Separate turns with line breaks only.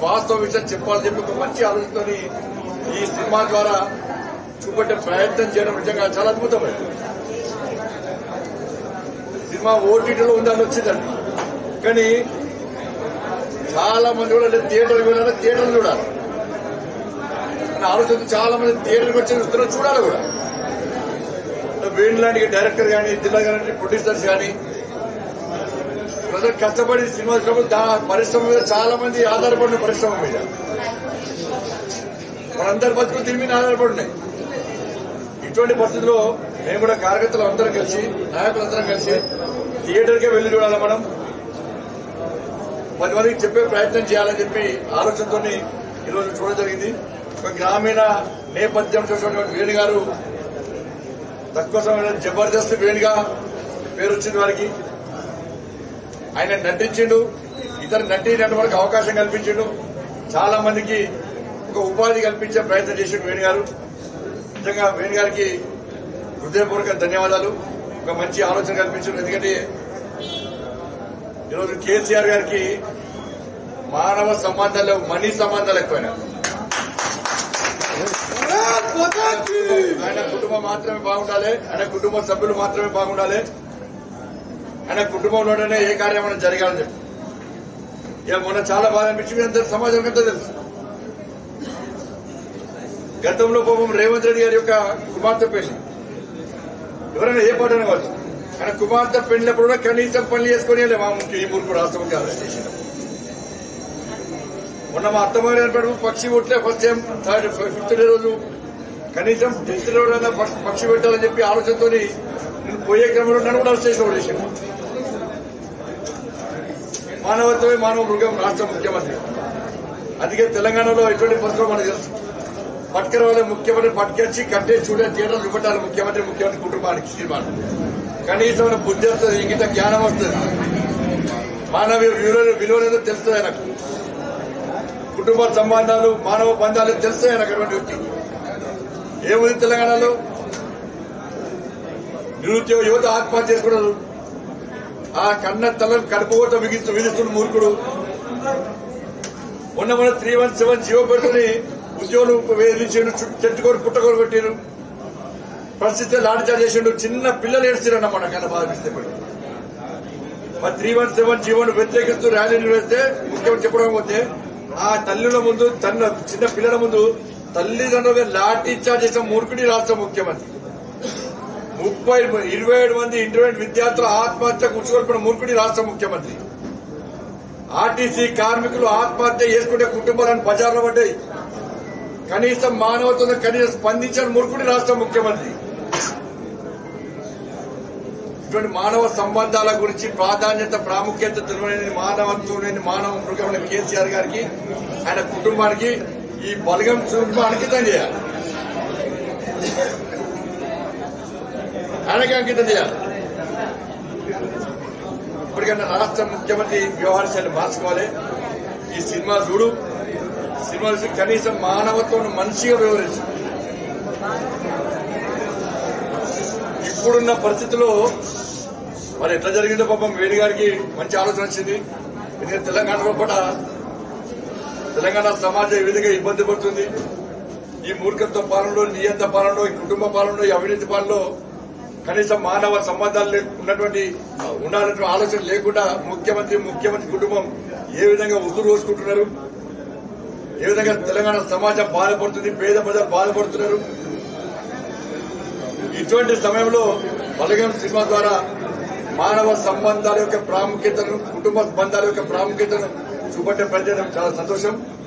వాస్తవ విషయం చెప్పాలని చెప్పి ఒక మంచి ఆలోచనతోని ఈ సినిమా ద్వారా చూపెట్టే ప్రయత్నం చేయడం నిజంగా చాలా అద్భుతమైంది సినిమా ఓటీటీలో ఉందని వచ్చిందండి కానీ చాలా మంది కూడా థియేటర్ వెళ్ళాలి థియేటర్ చూడాలి అనే ఆలోచన చాలా మంది థియేటర్కి వచ్చి చూస్తున్నారు చూడాలి కూడా వేణు లాంటి డైరెక్టర్ కానీ జిల్లా గారి ప్రొడ్యూసర్స్ కానీ ప్రజలు కష్టపడి సినిమా చూసినప్పుడు దా పరిశ్రమ మీద చాలా మంది ఆధారపడిన పరిశ్రమ మీద మనందరి బతుకులు దీని మీద ఆధారపడి ఉన్నాయి ఇటువంటి పరిస్థితుల్లో మేము కూడా కార్యకర్తలు అందరం కలిసి నాయకులందరం కలిసి థియేటర్కే వెళ్లి చూడాలి మనం పది మందికి చెప్పే ప్రయత్నం చేయాలని చెప్పి ఆలోచనతో ఈరోజు చూడడం జరిగింది ఒక గ్రామీణ నేపథ్యం చూసినటువంటి వేణు గారు తక్కువ సమయంలో జబర్దస్త్ వేణుగా పేరు వచ్చింది వారికి ఆయన నటించిండు ఇతర నటి నటులకు అవకాశం కల్పించిండు చాలా మందికి ఒక ఉపాధి కల్పించే ప్రయత్నం చేసిండు వేణు గారు నిజంగా వేణు గారికి హృదయపూర్వక ధన్యవాదాలు ఒక మంచి ఆలోచన కల్పించారు ఎందుకంటే ఈరోజు కేసీఆర్ గారికి మానవ సంబంధాలు మనీ సంబంధాలు ఎక్కువైనా ఆయన కుటుంబం మాత్రమే బాగుండాలి ఆయన కుటుంబ సభ్యులు మాత్రమే బాగుండాలి ఆయన కుటుంబంలోనే ఏ కార్యమైనా జరగాలని చెప్పి ఇక మొన్న చాలా బాధ అనిపించింది అంత సమాజం అంతా తెలుసు గతంలో పాపం రేవంత్ రెడ్డి గారి యొక్క కుమార్తె పెళ్లి ఎవరైనా ఏ పాట కావచ్చు ఆయన కుమార్తె పెళ్లినప్పుడు కూడా కనీసం పనులు చేసుకుని వెళ్ళే మా ముఖ్య ఈ మూర్ఖుడు రాష్ట్ర ముఖ్య అరెస్ట్ చేసిండు మొన్న మా అత్తమారి ఏర్పడు పక్షి కొట్లే first time third fifth day రోజు కనీసం టెన్త్ డే రోజు ఫస్ట్ పక్షి పెట్టాలని చెప్పి ఆలోచనతో నేను పోయే క్రమంలో నన్ను కూడా అరెస్ట్ చేసి ఓడేసాను మానవత్వమే మానవ మృగం రాష్ట్ర ముఖ్యమంత్రి అందుకే తెలంగాణలో ఎటువంటి పరిస్థితులు మనకు తెలుసు పట్టుకర వాళ్ళ ముఖ్యమంత్రి పట్టుకొచ్చి కట్టే చూడే థియేటర్ చూపెట్టాలి ముఖ్యమంత్రి ముఖ్యమంత్రి కుటుంబానికి సినిమాను కనీసం ఆయన బుద్ధి వస్తుంది ఇంకిత జ్ఞానం వస్తుంది మానవ విలువ విలువలేదో తెలుస్తుంది ఆయనకు కుటుంబ సంబంధాలు మానవ బంధాలు తెలుస్తాయి ఆయనకు అటువంటి వ్యక్తి ఏముంది తెలంగాణలో నిరుద్యోగ యువత ఆత్మహత్య చేసుకున్నారు ఆ కన్న తలను కడుపుకోట విధిస్తూ విధిస్తున్న మూర్ఖుడు మొన్న మన త్రీ వన్ సెవెన్ జీవో పెట్టుకుని ఉద్యోగులు వేధించిండు చుట్టూ చెట్టుకోరు పుట్టకోరు పెట్టారు పరిస్థితి లాఠీచార్జ్ చేసిండు చిన్న పిల్లలు ఏడుస్తారన్న మన కన్నా బాధిస్తే ఇప్పుడు మరి త్రీ వన్ సెవెన్ జీవోను వ్యతిరేకిస్తూ ర్యాలీ నిర్వహిస్తే ముఖ్యమంత్రి చెప్పడం పోతే ఆ తల్లుల ముందు తన చిన్న పిల్లల ముందు తల్లిదండ్రులుగా లాఠీ చార్జ్ చేసిన మూర్ఖుడి రాష్ట్ర ముఖ్యమంత్రి ముప్పై ఇరవై ఏడు మంది ఇంటర్మీడియట్ విద్యార్థుల ఆత్మహత్య కూర్చోగలిపిన మూర్ఖుడి రాష్ట్ర ముఖ్యమంత్రి ఆర్టీసీ కార్మికులు ఆత్మహత్య చేసుకునే కుటుంబాలను బజార్లో పడ్డాయి కనీసం మానవత్వం కనీసం స్పందించిన మూర్ఖుడి రాష్ట్ర ముఖ్యమంత్రి ఇటువంటి మానవ సంబంధాల గురించి ప్రాధాన్యత ప్రాముఖ్యత తెలియని మానవత్వం లేని మానవ మృగమైన కేసీఆర్ గారికి ఆయన కుటుంబానికి ఈ బలగం చూపు అంకితం చేయాలి ఆయనకి అంకితం చేయాలి ఇప్పటికన్నా రాష్ట్ర ముఖ్యమంత్రి వ్యవహార శైలి మార్చుకోవాలి ఈ సినిమా చూడు సినిమా చూసి కనీసం మానవత్వం మనిషిగా వ్యవహరించు ఇప్పుడున్న పరిస్థితిలో మరి ఎట్లా జరిగిందో పాపం వేణు గారికి మంచి ఆలోచన వచ్చింది ఎందుకంటే తెలంగాణలో కూడా తెలంగాణ సమాజం ఈ విధంగా ఇబ్బంది పడుతుంది ఈ మూర్ఖత్వ పాలనలో నియంత పాలనలో ఈ కుటుంబ పాలనలో ఈ అవినీతి పాలనలో కనీసం మానవ సంబంధాలు లే- ఉన్నటువంటి ఉండాలనే ఆలోచన లేకుండా ముఖ్యమంత్రి ముఖ్యమంత్రి కుటుంబం ఏ విధంగా ఉసురు రోజుకుంటున్నారు ఏ విధంగా తెలంగాణ సమాజం బాధపడుతుంది పేద ప్రజలు బాధపడుతున్నారు ఇటువంటి సమయంలో బలగం సినిమా ద్వారా మానవ సంబంధాల యొక్క ప్రాముఖ్యతను కుటుంబ బంధాల యొక్క ప్రాముఖ్యతను చూపట్టే ప్రయత్నం చాలా సంతోషం